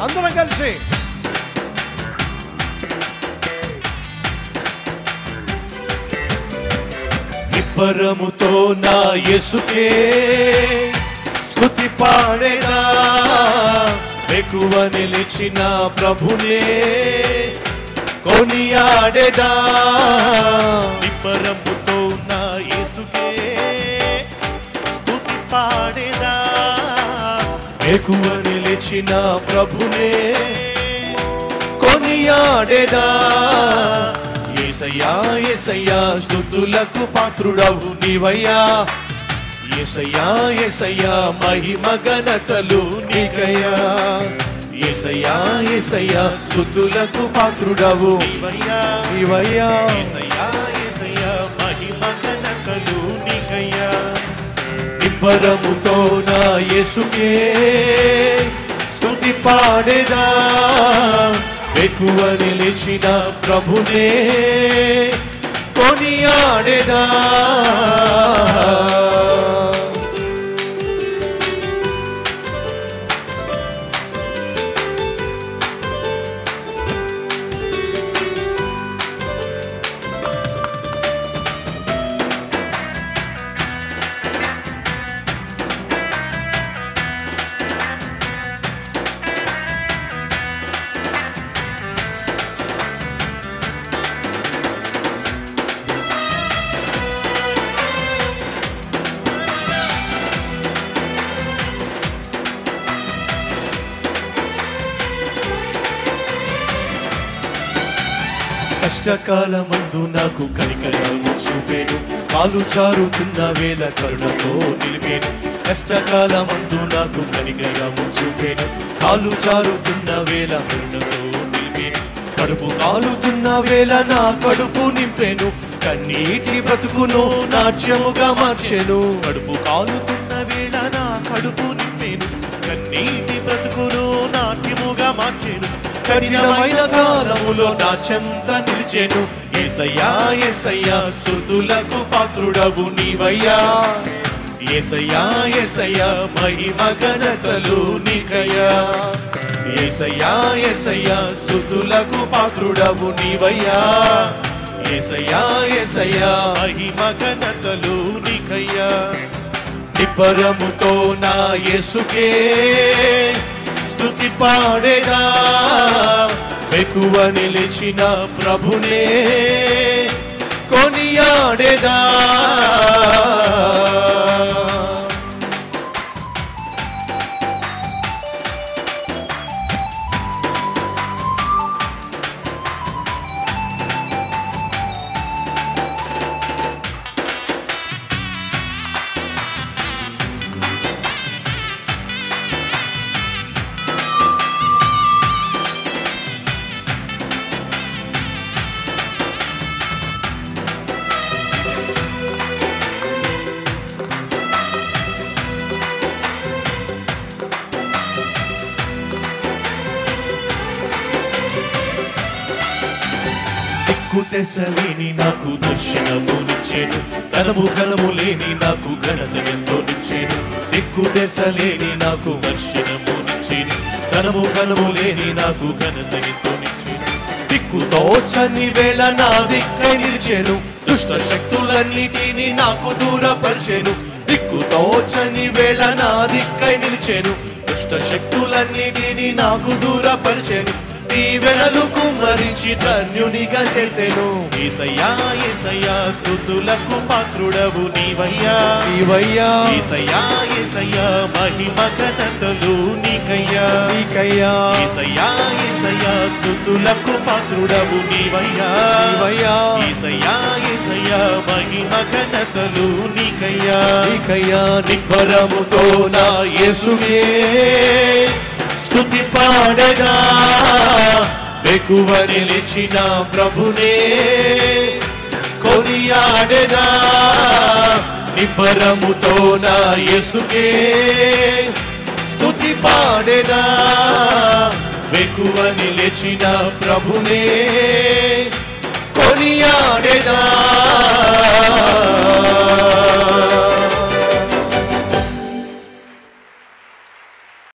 అందరం కలిసి నిబ్బరముతో నా యేసుకే స్తుతి పాడేదా ఎక్కువ నిలిచిన ప్రభునే కొనియాడేదా నిబ్బరముతో నా యేసుకే స్తుతి పాడేదా ఎక్కువ నిలిచిన ప్రభునే కొనియాడేదా ఏసయ్యా ఏసయ్యా స్తుతులకు పాత్రుడవు నీవయ్యా ఏసయ్యా ఏసయ్యా మహిమ ఘనతలు నీకయ్యా ఏసయ్యా ఏసయ్యా స్తుతులకు పాత్రుడవు నీవయ్యా నీవయ్యా ఏసయ్యా ఏసయ్యా మహిమ ఘనతలు నీకయ్యా నిబ్బరముతో నా యేసుకే స్తుతి పాడేదా ఎక్కువ నిలిచిన ప్రభునే కొనియాడేదా కష్టకాలమందు నాకు కనికరము చూపేను కాలు జారుతున్న వేళ కరుణతో నిలిపేను కష్టకాలమందు నాకు కనికరము చూపేను కాలు జారుతున్న వేళ కరుణతో నిలిపేను కడుపు కాలుతున్న వేళ నా కడుపు నింపెను కన్నీటి బ్రతుకును నాట్యముగా మార్చెను కడుపు కాలుతున్న వేళ నా కడుపు నింపెను కన్నీటి బ్రతుకును నాట్యముగా మార్చెను కఠినమైన కాలములో నా చెంత నిలిచెను ఏసయ్యా ఏసయ్యా స్తుతులకు పాత్రుడవు నీవయ్యా ఏసయ్యా ఏసయ్యా మహిమ ఘనతలు నీకయ్యా ఏసయ్యా ఏసయ్యా స్తుతులకు పాత్రుడవు నీవయ్యా ఏసయ్యా ఏసయ్యా మహిమ ఘనతలు నీకయ్యా నిబ్బరముతో నా యేసుకే స్తుతి పాడేదా ఎక్కువ నిలిచిన ప్రభునే కొనియాడేదా దిక్కు తెసలేని నాకు దర్శనమునిచ్చేను ధనము ఘనము లేని నాకు ఘనతనెంతో నిచ్చేను దిక్కు తెసలేని నాకు దర్శనమునిచ్చేను ధనము ఘనము లేని నాకు ఘనతనెంతో నిచ్చేను దిక్కు తోచని వేళ నా దిక్కై నిలిచెను దుష్ట శక్తులన్నిటిని నాకు దూరపరిచెను దిక్కు తోచని వేళ నా దిక్కై నిలిచెను దుష్ట శక్తులన్నిటిని నాకు దూరపరిచెను దీవెనలు కుమ్మరించి ధన్యునిగా చేసెను ఈసయ్యా ఈసయ్యా స్తుతులకు పాత్రుడవు నీవయ్యా నీవయ్యా ఈసయ్యా ఈసయ్యా మహిమ ఘనతలు నీకయ్యా నీకయ్యా ఈసయ్యా ఈసయ్యా స్తుతులకు పాత్రుడవు నీవయ్యా నీవయ్యా ఈసయ్యా ఈసయ్యా మహిమ ఘనతలు నీకయ్యా నీకయ్యా నిబ్బరముతో నా యేసువే స్తుతి పాడగా ఎక్కువ నిలిచిన ప్రభునే కొనియాడెదా నిబ్బరముతో నా యేసుకే స్తుతి పాడెదా ఎక్కువ నిలిచిన ప్రభునే కొనియాడెదా